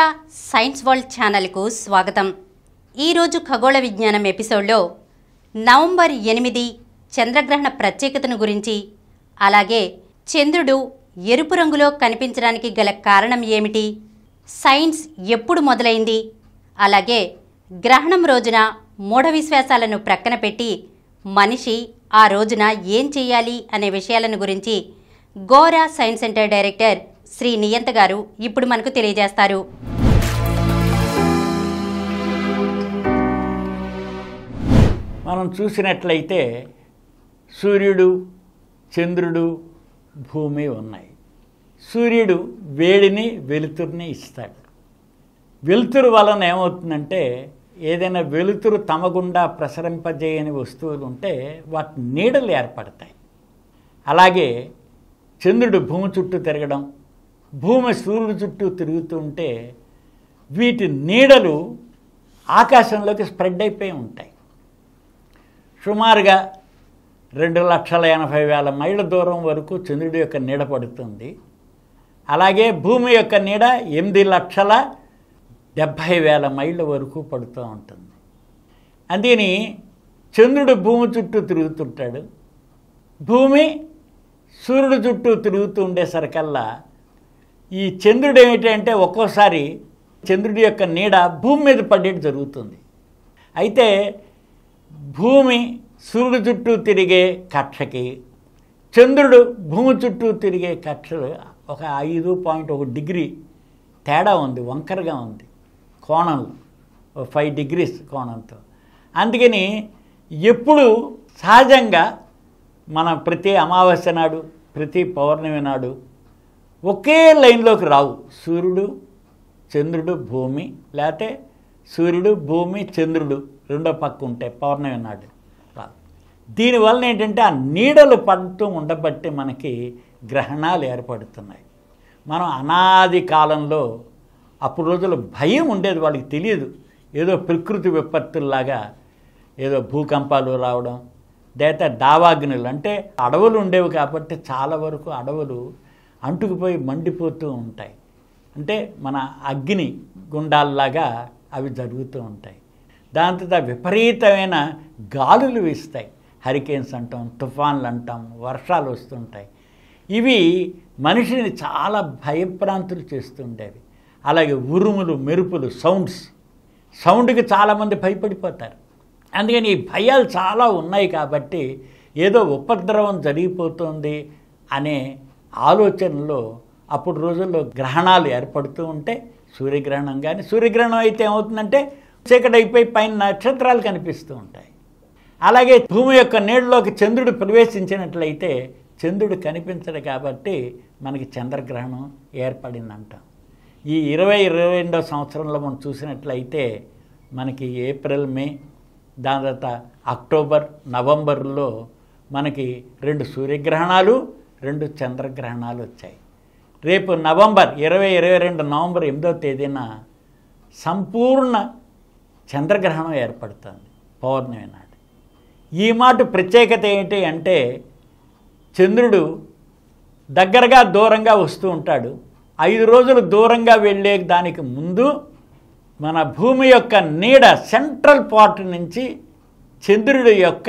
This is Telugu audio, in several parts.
గోరా సైన్స్ వరల్డ్ ఛానల్కు స్వాగతం ఈరోజు ఖగోళ విజ్ఞానం ఎపిసోడ్లో నవంబర్ ఎనిమిది చంద్రగ్రహణ ప్రత్యేకతను గురించి అలాగే చంద్రుడు ఎరుపు రంగులో కనిపించడానికి గల కారణం ఏమిటి సైన్స్ ఎప్పుడు మొదలైంది అలాగే గ్రహణం రోజున మూఢ విశ్వాసాలను ప్రక్కన పెట్టి మనిషి ఆ రోజున ఏం చేయాలి అనే విషయాలను గురించి Gora science centre director Shri Niyanta గారు ఇప్పుడు మనకు తెలియజేస్తారు మనం చూసినట్లయితే సూర్యుడు చంద్రుడు భూమి ఉన్నాయి సూర్యుడు వేడిని వెలుతురుని ఇస్తాడు వెలుతురు వలన ఏమవుతుందంటే ఏదైనా వెలుతురు తమ గుండా ప్రసరింపజేయని వస్తువులు ఉంటే వాటి నీడలు ఏర్పడతాయి అలాగే చంద్రుడు భూమి చుట్టూ తిరగడం భూమి సూర్యుడు చుట్టూ తిరుగుతూ ఉంటే వీటి నీడలు ఆకాశంలోకి స్ప్రెడ్ అయిపోయి ఉంటాయి సుమారుగా రెండు లక్షల ఎనభై వేల మైళ్ళ దూరం వరకు చంద్రుడి యొక్క నీడ పడుతుంది అలాగే భూమి యొక్క నీడ ఎనిమిది లక్షల డెబ్భై వేల మైళ్ళ వరకు పడుతూ ఉంటుంది అందుకని చంద్రుడు భూమి చుట్టూ తిరుగుతుంటాడు భూమి సూర్యుడు చుట్టూ తిరుగుతూ ఉండేసరికల్లా ఈ చంద్రుడు ఏమిటంటే ఒక్కోసారి చంద్రుడి యొక్క నీడ భూమి మీద పడేది జరుగుతుంది అయితే భూమి సూర్యుడు చుట్టూ తిరిగే కక్షకి చంద్రుడు భూమి చుట్టూ తిరిగే కక్ష ఒక ఐదు పాయింట్ ఒక డిగ్రీ తేడా ఉంది వంకరగా ఉంది కోణంలో ఫైవ్ డిగ్రీస్ కోణంతో అందుకని ఎప్పుడు సహజంగా మన ప్రతి అమావాస్య నాడు ప్రతి పౌర్ణమి నాడు ఒకే లైన్లోకి రావు సూర్యుడు చంద్రుడు భూమి లేకపోతే సూర్యుడు భూమి చంద్రుడు రెండో పక్క ఉంటాయి పౌర్ణమి నాడు రావు దీనివల్ల ఏంటంటే ఆ నీడలు పడుతూ ఉండబట్టి మనకి గ్రహణాలు ఏర్పడుతున్నాయి మనం అనాది కాలంలో అప్పుడు రోజులు భయం ఉండేది వాళ్ళకి తెలియదు ఏదో ప్రకృతి విపత్తుల్లాగా ఏదో భూకంపాలు రావడం లేదా దావాగ్నులు అంటే అడవులు ఉండేవి కాబట్టి చాలా వరకు అడవులు అంటుకుపోయి మండిపోతూ ఉంటాయి అంటే మన అగ్ని గుండాల్లాగా అవి జరుగుతూ ఉంటాయి దాంతో విపరీతమైన గాలులు వీస్తాయి హరికేన్స్ అంటాం తుఫాన్లు అంటాం వర్షాలు వస్తుంటాయి ఇవి మనిషిని చాలా భయభ్రాంతులు చేస్తుండేవి అలాగే ఉరుములు మెరుపులు సౌండ్స్ సౌండ్కి చాలామంది భయపడిపోతారు అందుకని ఈ భయాలు చాలా ఉన్నాయి కాబట్టి ఏదో ఉపద్రవం జరిగిపోతుంది అనే ఆలోచనలో అప్పుడు రోజుల్లో గ్రహణాలు ఏర్పడుతూ ఉంటే సూర్యగ్రహణం కానీ సూర్యగ్రహణం అయితే ఏమవుతుందంటే చీకటి అయిపోయి పైన నక్షత్రాలు కనిపిస్తూ ఉంటాయి అలాగే భూమి యొక్క నీళ్ళలోకి చంద్రుడు ప్రవేశించినట్లయితే చంద్రుడు కనిపించడు కాబట్టి మనకి చంద్రగ్రహణం ఏర్పడిందంటాం ఈ ఇరవై ఇరవై రెండో సంవత్సరంలో మనం చూసినట్లయితే మనకి ఏప్రిల్ మే దాని తర్వాత అక్టోబర్ నవంబర్లో మనకి రెండు సూర్యగ్రహణాలు రెండు చంద్రగ్రహణాలు వచ్చాయి రేపు నవంబర్ ఇరవై ఇరవై రెండు నవంబర్ ఎనిమిదో తేదీన సంపూర్ణ చంద్రగ్రహణం ఏర్పడుతుంది పౌర్ణమి నాడు ఈ మాట ప్రత్యేకత ఏంటి అంటే చంద్రుడు దగ్గరగా దూరంగా వస్తూ ఉంటాడు ఐదు రోజులు దూరంగా వెళ్ళే దానికి ముందు మన భూమి యొక్క నీడ సెంట్రల్ పార్ట్ నుంచి చంద్రుడి యొక్క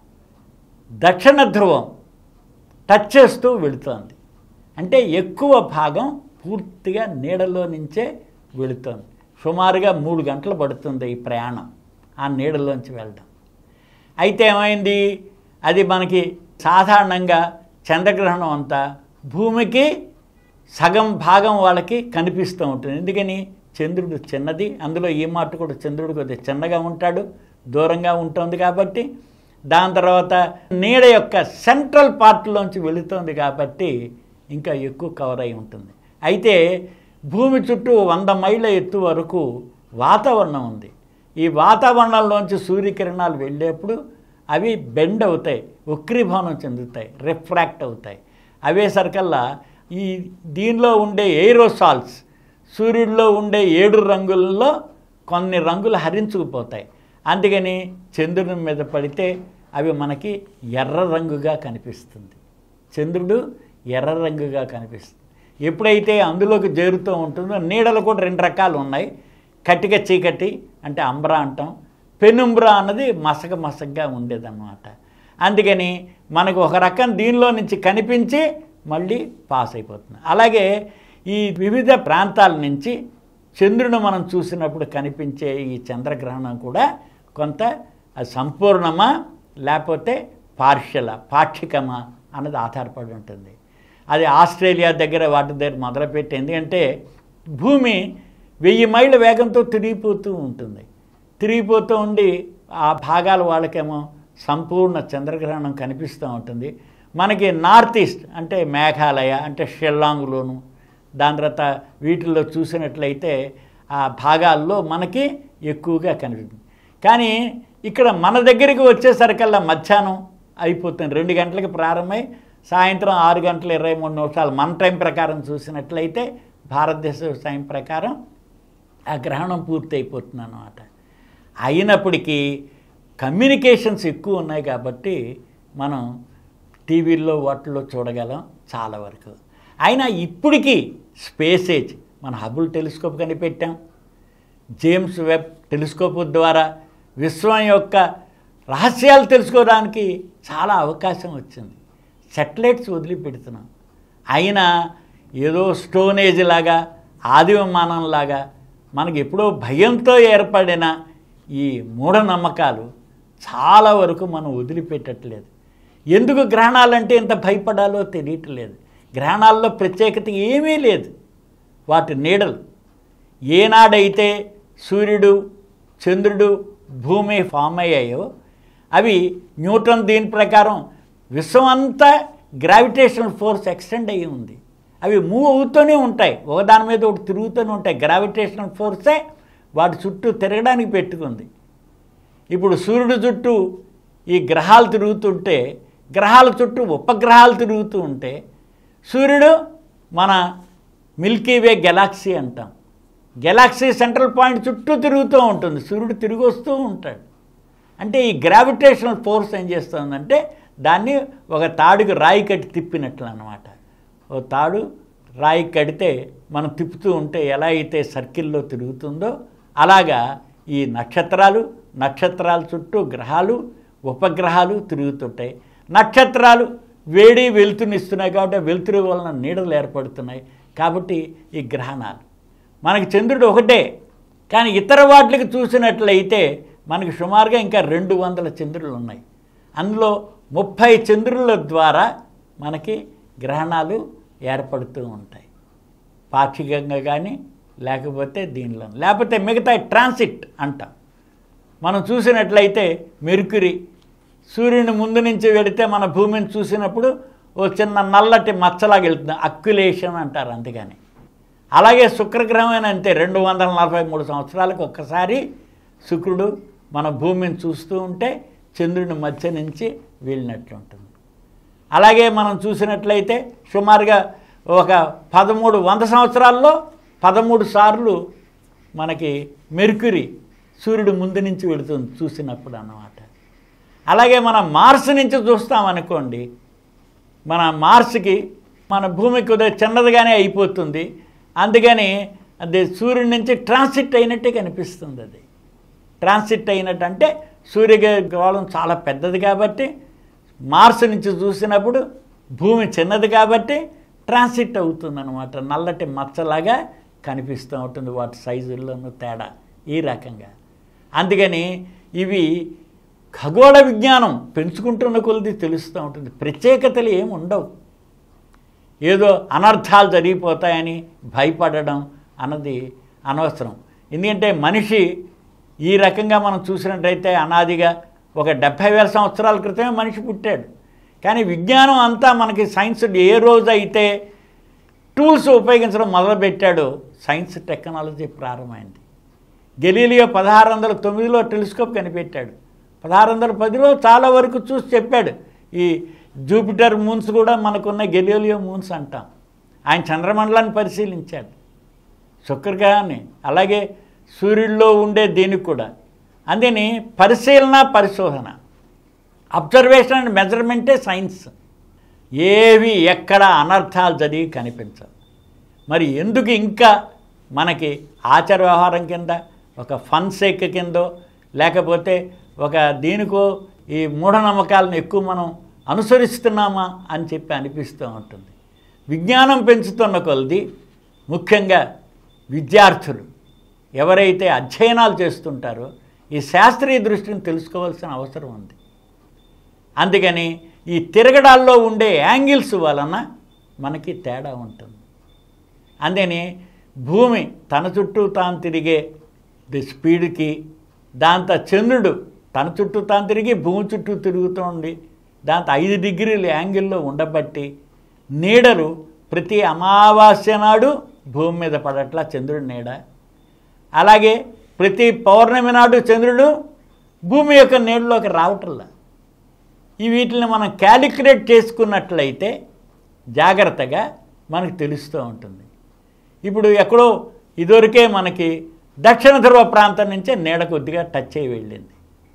దక్షిణ ధ్రువం టచ్ చేస్తూ వెళుతోంది అంటే ఎక్కువ భాగం పూర్తిగా నీడలో నుంచే వెళుతోంది సుమారుగా మూడు గంటలు పడుతుంది ఈ ప్రయాణం ఆ నీడలోంచి వెళ్ళడం అయితే ఏమైంది అది మనకి సాధారణంగా చంద్రగ్రహణం అంతా భూమికి సగం భాగం వాళ్ళకి కనిపిస్తూ ఉంటుంది ఎందుకని చంద్రుడు చిన్నది అందులో ఈ మాట కూడా చంద్రుడు కొద్దిగా చిన్నగా ఉంటాడు దూరంగా ఉంటుంది కాబట్టి దాని తర్వాత నీడ యొక్క సెంట్రల్ పార్ట్లోంచి వెళుతుంది కాబట్టి ఇంకా ఎక్కువ కవర్ అయి ఉంటుంది అయితే భూమి చుట్టూ వంద మైళ్ళ ఎత్తు వరకు వాతావరణం ఉంది ఈ వాతావరణంలోంచి సూర్యకిరణాలు వెళ్ళేప్పుడు అవి బెండ్ అవుతాయి వక్రీభవనం చెందుతాయి రిఫ్రాక్ట్ అవుతాయి అవే సరికల్లా ఈ దీనిలో ఉండే ఎయిరోసాల్స్ సూర్యుడిలో ఉండే ఏడు రంగుల్లో కొన్ని రంగులు హరించుకుపోతాయి అందుకని చంద్రుని మీద పడితే అవి మనకి ఎర్ర రంగుగా కనిపిస్తుంది చంద్రుడు ఎర్ర రంగుగా కనిపిస్తుంది ఎప్పుడైతే అందులోకి చేరుతూ ఉంటుందో నీడలు కూడా రెండు రకాలు ఉన్నాయి కటిక చీకటి అంటే అంబ్రా అంటాం పెనుంబ్రా అన్నది మసక మసకగా ఉండేదన్నమాట అందుకని మనకు ఒక రకం దీనిలో నుంచి కనిపించి మళ్ళీ పాస్ అయిపోతుంది అలాగే ఈ వివిధ ప్రాంతాల నుంచి చంద్రుని మనం చూసినప్పుడు కనిపించే ఈ చంద్రగ్రహణం కూడా కొంత అది సంపూర్ణమా లేకపోతే పార్షల పాక్షికమా అన్నది ఆధారపడి ఉంటుంది అది ఆస్ట్రేలియా దగ్గర వాటి దగ్గర మొదలుపెట్టి ఎందుకంటే భూమి వెయ్యి మైళ్ళ వేగంతో తిరిగిపోతూ ఉంటుంది తిరిగిపోతూ ఉండి ఆ భాగాల వాళ్ళకేమో సంపూర్ణ చంద్రగ్రహణం కనిపిస్తూ ఉంటుంది మనకి నార్త్ ఈస్ట్ అంటే మేఘాలయ అంటే షెల్లాంగ్లోను దాని తర్వాత వీటిల్లో చూసినట్లయితే ఆ భాగాల్లో మనకి ఎక్కువగా కనిపిస్తుంది కానీ ఇక్కడ మన దగ్గరికి వచ్చేసరికల్లా మధ్యాహ్నం అయిపోతుంది రెండు గంటలకు ప్రారంభమై సాయంత్రం ఆరు గంటల ఇరవై మూడు నిమిషాలు మన టైం ప్రకారం చూసినట్లయితే భారతదేశ టైం ప్రకారం ఆ గ్రహణం పూర్తి అయిపోతుంది అన్నమాట అయినప్పటికీ కమ్యూనికేషన్స్ ఎక్కువ ఉన్నాయి కాబట్టి మనం టీవీల్లో వాటిల్లో చూడగలం చాలా వరకు అయినా ఇప్పటికీ స్పేస్ ఏజ్ మన హబుల్ టెలిస్కోప్ కనిపెట్టాం జేమ్స్ వెబ్ టెలిస్కోప్ ద్వారా విశ్వం యొక్క రహస్యాలు తెలుసుకోవడానికి చాలా అవకాశం వచ్చింది సెటిలైట్స్ వదిలిపెడుతున్నాం అయినా ఏదో స్టోన్ ఏజ్ లాగా ఆదివమానంలాగా మనకి ఎప్పుడో భయంతో ఏర్పడిన ఈ మూఢనమ్మకాలు చాలా వరకు మనం వదిలిపెట్టట్లేదు ఎందుకు గ్రహణాలంటే ఇంత భయపడాలో తెలియట్లేదు గ్రహణాల్లో ప్రత్యేకత ఏమీ లేదు వాటి నీడలు ఏనాడైతే సూర్యుడు చంద్రుడు భూమి ఫామ్ అయ్యాయో అవి న్యూటన్ దీని ప్రకారం విశ్వం అంతా గ్రావిటేషనల్ ఫోర్స్ ఎక్స్టెండ్ అయ్యి ఉంది అవి మూవ్ అవుతూనే ఉంటాయి ఒకదాని మీద ఒకటి తిరుగుతూనే ఉంటాయి గ్రావిటేషనల్ ఫోర్సే వాటి చుట్టూ తిరగడానికి పెట్టుకుంది ఇప్పుడు సూర్యుడు చుట్టూ ఈ గ్రహాలు తిరుగుతుంటే గ్రహాల చుట్టూ ఉపగ్రహాలు తిరుగుతూ ఉంటే సూర్యుడు మన మిల్కీవే గెలాక్సీ అంటాం గెలాక్సీ సెంట్రల్ పాయింట్ చుట్టూ తిరుగుతూ ఉంటుంది సూర్యుడు తిరిగి వస్తూ ఉంటాడు అంటే ఈ గ్రావిటేషనల్ ఫోర్స్ ఏం చేస్తుందంటే దాన్ని ఒక తాడుకి రాయి కట్టి తిప్పినట్లు అన్నమాట ఓ తాడు రాయి కడితే మనం తిప్పుతూ ఉంటే ఎలా అయితే సర్కిల్లో తిరుగుతుందో అలాగా ఈ నక్షత్రాలు నక్షత్రాల చుట్టూ గ్రహాలు ఉపగ్రహాలు తిరుగుతుంటాయి నక్షత్రాలు వేడి వెలుతునిస్తున్నాయి కాబట్టి ఆ వెలుతురు వలన నీడలు ఏర్పడుతున్నాయి కాబట్టి ఈ గ్రహణాలు మనకి చంద్రుడు ఒకటే కానీ ఇతర వాటికి చూసినట్లయితే మనకి సుమారుగా ఇంకా రెండు వందల చంద్రులు ఉన్నాయి అందులో ముప్పై చంద్రుల ద్వారా మనకి గ్రహణాలు ఏర్పడుతూ ఉంటాయి పాక్షికంగా కానీ లేకపోతే దీనిలో లేకపోతే మిగతా ట్రాన్సిట్ అంటాం మనం చూసినట్లయితే మెర్క్యూరీ సూర్యుని ముందు నుంచి వెళితే మన భూమిని చూసినప్పుడు ఓ చిన్న నల్లటి మచ్చలాగా వెళ్తుంది అక్యులేషన్ అంటారు అందుకని అలాగే శుక్రగ్రహమైన అంతే రెండు వందల నలభై మూడు సంవత్సరాలకు ఒక్కసారి శుక్రుడు మన భూమిని చూస్తూ ఉంటే చంద్రుని మధ్య నుంచి వెళ్ళినట్లు ఉంటుంది అలాగే మనం చూసినట్లయితే సుమారుగా ఒక పదమూడు వంద సంవత్సరాల్లో పదమూడు సార్లు మనకి మెర్క్యూరీ సూర్యుడు ముందు నుంచి వెళుతుంది చూసినప్పుడు అన్నమాట అలాగే మనం మార్స్ నుంచి చూస్తామనుకోండి మన మార్స్కి మన భూమికి కొద్దిగా చిన్నదిగానే అయిపోతుంది అందుకని అది సూర్యుడి నుంచి ట్రాన్సిట్ అయినట్టే కనిపిస్తుంది అది ట్రాన్సిట్ అయినట్టు అంటే సూర్యగోళం చాలా పెద్దది కాబట్టి మార్స్ నుంచి చూసినప్పుడు భూమి చిన్నది కాబట్టి ట్రాన్సిట్ అవుతుంది అనమాట నల్లటి మచ్చలాగా కనిపిస్తూ ఉంటుంది వాటి సైజుల్లోనూ తేడా ఈ రకంగా అందుకని ఇవి ఖగోళ విజ్ఞానం పెంచుకుంటున్న కొలది తెలుస్తూ ఉంటుంది ప్రత్యేకతలు ఏమి ఉండవు ఏదో అనర్థాలు జరిగిపోతాయని భయపడడం అన్నది అనవసరం ఎందుకంటే మనిషి ఈ రకంగా మనం చూసినట్టయితే అనాదిగా ఒక డెబ్భై వేల సంవత్సరాల క్రితమే మనిషి పుట్టాడు కానీ విజ్ఞానం అంతా మనకి సైన్స్ ఏ రోజు అయితే టూల్స్ ఉపయోగించడం మొదలుపెట్టాడో సైన్స్ టెక్నాలజీ ప్రారంభమైంది గెలీలియో పదహారు వందల తొమ్మిదిలో టెలిస్కోప్ కనిపెట్టాడు పదహారు వందల పదిలో చాలా వరకు చూసి చెప్పాడు ఈ జూపిటర్ మూన్స్ కూడా మనకున్న గెలీలియో మూన్స్ అంటాం ఆయన చంద్రమండలాన్ని పరిశీలించాడు శుక్రగ్రహాన్ని అలాగే సూర్యుడిలో ఉండే దీనికి కూడా అందుకని పరిశీలన పరిశోధన అబ్జర్వేషన్ అండ్ మెజర్మెంటే సైన్స్ ఏవి ఎక్కడ అనర్థాలు జరిగి కనిపించవు మరి ఎందుకు ఇంకా మనకి ఆచార వ్యవహారం కింద ఒక ఫన్ సేక్ కిందో లేకపోతే ఒక దీనికో ఈ మూఢనమ్మకాలను ఎక్కువ మనం అనుసరిస్తున్నామా అని చెప్పి అనిపిస్తూ ఉంటుంది విజ్ఞానం పెంచుతున్న కొలది ముఖ్యంగా విద్యార్థులు ఎవరైతే అధ్యయనాలు చేస్తుంటారో ఈ శాస్త్రీయ దృష్టిని తెలుసుకోవాల్సిన అవసరం ఉంది అందుకని ఈ తిరగడాల్లో ఉండే యాంగిల్స్ వలన మనకి తేడా ఉంటుంది అందుకని భూమి తన చుట్టూ తాను తిరిగే ది స్పీడ్కి దాంతో చంద్రుడు తన చుట్టూ తాను తిరిగి భూమి చుట్టూ తిరుగుతూ ఉండి దాంతో ఐదు డిగ్రీల యాంగిల్లో ఉండబట్టి నీడలు ప్రతి అమావాస్య నాడు భూమి మీద పడట్లా చంద్రుడి నీడ అలాగే ప్రతి పౌర్ణమి నాడు చంద్రుడు భూమి యొక్క నీడలోకి రావటంలా ఈ వీటిని మనం క్యాలిక్యులేట్ చేసుకున్నట్లయితే జాగ్రత్తగా మనకు తెలుస్తూ ఉంటుంది ఇప్పుడు ఎక్కడో ఇదివరకే మనకి దక్షిణ ధ్రువ ప్రాంతం నుంచే నీడ కొద్దిగా టచ్ అయి వెళ్ళింది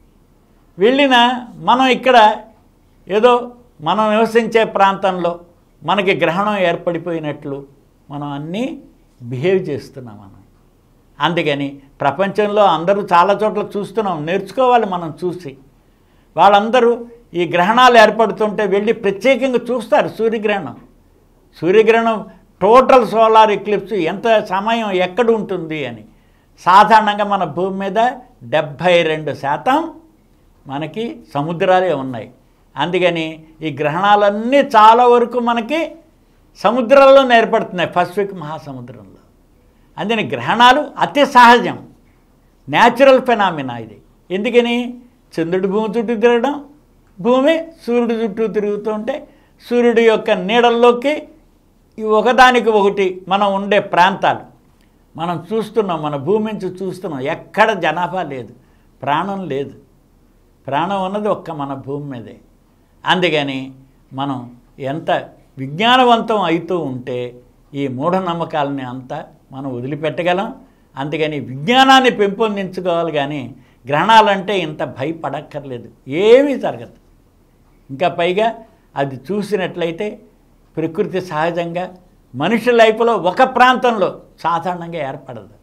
వెళ్ళిన మనం ఇక్కడ ఏదో మనం నివసించే ప్రాంతంలో మనకి గ్రహణం ఏర్పడిపోయినట్లు మనం అన్నీ బిహేవ్ చేస్తున్నాం మనం అందుకని ప్రపంచంలో అందరూ చాలా చోట్ల చూస్తున్నాం నేర్చుకోవాలి మనం చూసి వాళ్ళందరూ ఈ గ్రహణాలు ఏర్పడుతుంటే వెళ్ళి ప్రత్యేకంగా చూస్తారు సూర్యగ్రహణం సూర్యగ్రహణం టోటల్ సోలార్ ఎక్లిప్స్ ఎంత సమయం ఎక్కడ ఉంటుంది అని సాధారణంగా మన భూమి మీద డెబ్భై రెండు శాతం మనకి సముద్రాలే ఉన్నాయి అందుకని ఈ గ్రహణాలన్నీ చాలా వరకు మనకి సముద్రాల్లో ఏర్పడుతున్నాయి పసిఫిక్ మహాసముద్రంలో అందుకని గ్రహణాలు అతి సహజం న్యాచురల్ ఫెనామినా ఇది ఎందుకని చంద్రుడి భూమి చుట్టూ తిరగడం భూమి సూర్యుడి చుట్టూ తిరుగుతూ ఉంటే సూర్యుడి యొక్క నీడల్లోకి ఈ ఒకదానికి ఒకటి మనం ఉండే ప్రాంతాలు మనం చూస్తున్నాం మన భూమి నుంచి చూస్తున్నాం ఎక్కడ జనాభా లేదు ప్రాణం లేదు ప్రాణం ఉన్నది ఒక్క మన భూమి మీదే అందుకని మనం ఎంత విజ్ఞానవంతం అవుతూ ఉంటే ఈ మూఢనమ్మకాలని అంతా మనం వదిలిపెట్టగలం అందుకని విజ్ఞానాన్ని పెంపొందించుకోవాలి కానీ గ్రహణాలంటే ఇంత భయపడక్కర్లేదు ఏమీ జరగదు ఇంకా పైగా అది చూసినట్లయితే ప్రకృతి సహజంగా మనిషి లైఫ్లో ఒక ప్రాంతంలో సాధారణంగా ఏర్పడదు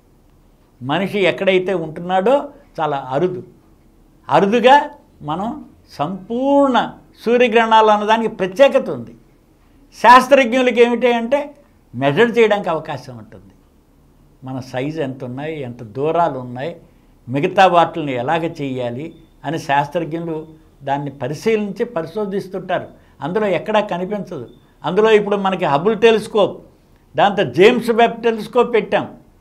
మనిషి ఎక్కడైతే ఉంటున్నాడో చాలా అరుదు అరుదుగా మనం సంపూర్ణ సూర్యగ్రహణాలు అన్నదానికి ప్రత్యేకత ఉంది శాస్త్రజ్ఞులకి ఏమిటి అంటే మెజర్ చేయడానికి అవకాశం ఉంటుంది మన సైజు ఎంత ఉన్నాయి ఎంత దూరాలు ఉన్నాయి మిగతా వాటిని ఎలాగ చేయాలి అని శాస్త్రజ్ఞులు దాన్ని పరిశీలించి పరిశోధిస్తుంటారు అందులో ఎక్కడా కనిపించదు అందులో ఇప్పుడు మనకి హబుల్ టెలిస్కోప్ దాంతో జేమ్స్ వెబ్ టెలిస్కోప్ పెట్టాం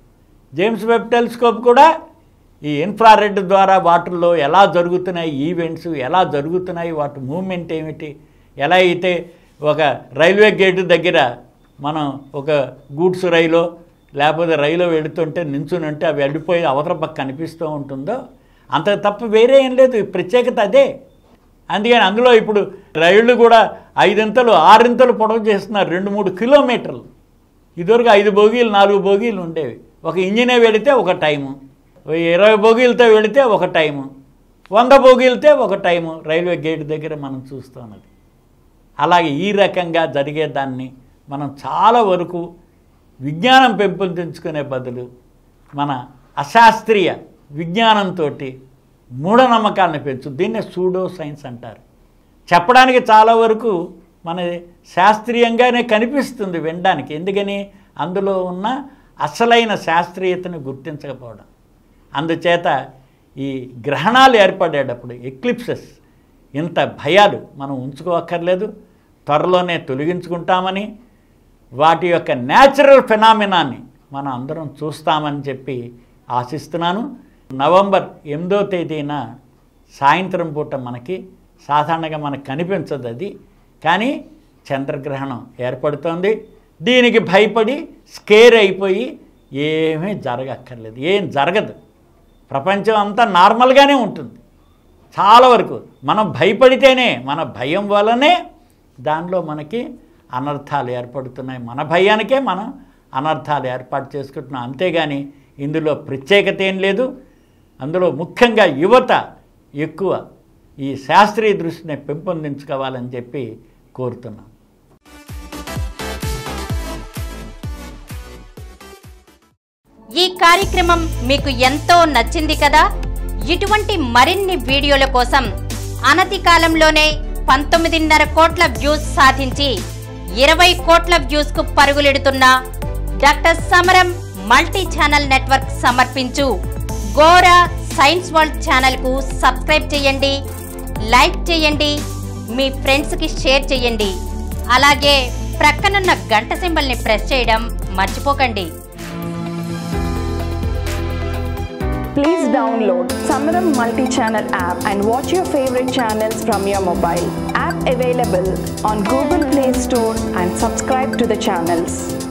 జేమ్స్ వెబ్ టెలిస్కోప్ కూడా ఈ ఇన్ఫ్రారెడ్ ద్వారా వాటిల్లో ఎలా జరుగుతున్నాయి ఈవెంట్స్ ఎలా జరుగుతున్నాయి వాటి మూమెంట్ ఏమిటి ఎలా అయితే ఒక రైల్వే గేటు దగ్గర మనం ఒక గూడ్స్ రైలో లేకపోతే రైలు వెళుతుంటే నించుని ఉంటే అవి వెళ్ళిపోయి అవతల పక్క కనిపిస్తూ ఉంటుందో అంత తప్ప వేరే ఏం లేదు ఈ ప్రత్యేకత అదే అందుకని అందులో ఇప్పుడు రైళ్ళు కూడా ఐదింతలు ఆరింతలు పొడవు చేస్తున్నారు రెండు మూడు కిలోమీటర్లు ఇదివరకు ఐదు బోగీలు నాలుగు బోగీలు ఉండేవి ఒక ఇంజినే వెళితే ఒక టైము ఓ ఇరవై బోగీలతో వెళితే ఒక టైము వంద బోగీలతో ఒక టైము రైల్వే గేట్ దగ్గర మనం చూస్తున్నది అలాగే ఈ రకంగా జరిగే దాన్ని మనం చాలా వరకు విజ్ఞానం పెంపొందించుకునే బదులు మన అశాస్త్రీయ విజ్ఞానంతో మూఢనమ్మకాలను పెంచు దీన్నే సూడో సైన్స్ అంటారు చెప్పడానికి చాలా వరకు మన శాస్త్రీయంగానే కనిపిస్తుంది వినడానికి ఎందుకని అందులో ఉన్న అసలైన శాస్త్రీయతను గుర్తించకపోవడం అందుచేత ఈ గ్రహణాలు ఏర్పడేటప్పుడు ఎక్లిప్సెస్ ఇంత భయాలు మనం ఉంచుకోక్కర్లేదు త్వరలోనే తొలగించుకుంటామని వాటి యొక్క న్యాచురల్ ఫెనామినాన్ని మనం అందరం చూస్తామని చెప్పి ఆశిస్తున్నాను నవంబర్ ఎనిమిదో తేదీన సాయంత్రం పూట మనకి సాధారణంగా మనకు కనిపించదు అది కానీ చంద్రగ్రహణం ఏర్పడుతోంది దీనికి భయపడి స్కేర్ అయిపోయి ఏమీ జరగక్కర్లేదు ఏం జరగదు ప్రపంచం అంతా నార్మల్గానే ఉంటుంది చాలా వరకు మనం భయపడితేనే మన భయం వల్లనే దానిలో మనకి అనర్థాలు ఏర్పడుతున్నాయి మన భయానికే మనం అనర్థాలు ఏర్పాటు చేసుకుంటున్నాం అంతేగాని ఇందులో ప్రత్యేకత ఏం లేదు అందులో ముఖ్యంగా యువత ఎక్కువ ఈ శాస్త్రీయ దృష్టిని పెంపొందించుకోవాలని చెప్పి కోరుతున్నాం ఈ కార్యక్రమం మీకు ఎంతో నచ్చింది కదా ఇటువంటి మరిన్ని వీడియోల కోసం అనతి కాలంలోనే పంతొమ్మిదిన్నర కోట్ల వ్యూస్ సాధించి ఇరవై కోట్ల వ్యూస్ కు పరుగులెడుతున్న doctor Samaram multi channel network సమర్పించు గోరా సైన్స్ వరల్డ్ ఛానల్ కు సబ్స్క్రైబ్ చేయండి లైక్ చేయండి మీ ఫ్రెండ్స్ కి షేర్ చేయండి అలాగే ప్రక్కనున్న గంట సింబల్ ని ప్రెస్ చేయడం మర్చిపోకండి Please download Samaram multi-channel app and watch your favorite channels from your mobile. App available on Google Play Store and subscribe to the channels.